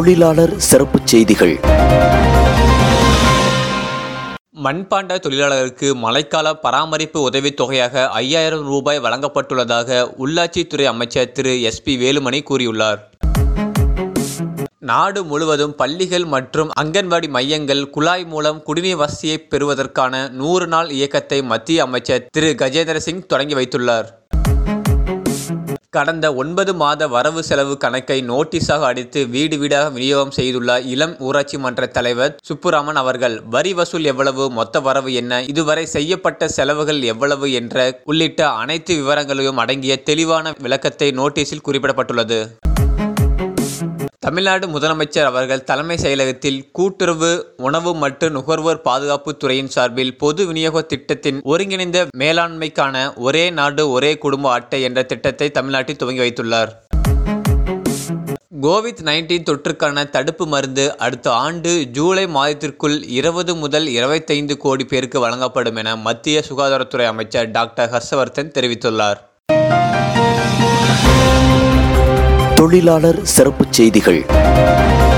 தொழிலாளர் சிறப்புச் செய்திகள் மண்பாண்ட தொழிலாளருக்கு மழைக்கால பராமரிப்பு உதவித் தொகையாக ஐயாயிரம் ரூபாய் வழங்கப்பட்டுள்ளதாக உள்ளாட்சித்துறை அமைச்சர் திரு எஸ்பி வேலுமணி கூறியுள்ளார் நாடு முழுவதும் பள்ளிகள் மற்றும் அங்கன்வாடி மையங்கள் குழாய் மூலம் குடிநீர் வசதியை பெறுவதற்கான நூறு நாள் இயக்கத்தை மத்திய அமைச்சர் திரு கஜேந்திர சிங் தொடங்கி வைத்துள்ளார் கடந்த ஒன்பது மாத வரவு செலவு கணக்கை நோட்டீஸாக அடித்து வீடு வீடாக விநியோகம் செய்துள்ள இளம் ஊராட்சி மன்ற தலைவர் சுப்புராமன் அவர்கள் வரி வசூல் எவ்வளவு மொத்த வரவு என்ன இதுவரை செய்யப்பட்ட செலவுகள் எவ்வளவு என்ற உள்ளிட்ட அனைத்து விவரங்களையும் அடங்கிய தெளிவான விளக்கத்தை நோட்டீஸில் குறிப்பிடப்பட்டுள்ளது தமிழ்நாடு முதலமைச்சர் அவர்கள் தலைமை செயலகத்தில் கூட்டுறவு உணவு மற்றும் நுகர்வோர் பாதுகாப்பு துறையின் சார்பில் பொது விநியோக திட்டத்தின் ஒருங்கிணைந்த மேலாண்மைக்கான ஒரே நாடு ஒரே குடும்ப அட்டை என்ற திட்டத்தை தமிழ்நாட்டில் துவங்கி வைத்துள்ளார் கோவிட் நைன்டீன் தொற்றுக்கான தடுப்பு மருந்து அடுத்த ஆண்டு ஜூலை மாதத்திற்குள் இருபது முதல் இருபத்தைந்து கோடி பேருக்கு வழங்கப்படும் என மத்திய சுகாதாரத்துறை அமைச்சர் டாக்டர் ஹர்ஷவர்தன் தெரிவித்துள்ளார் தொழிலாளர் சிறப்புச் செய்திகள்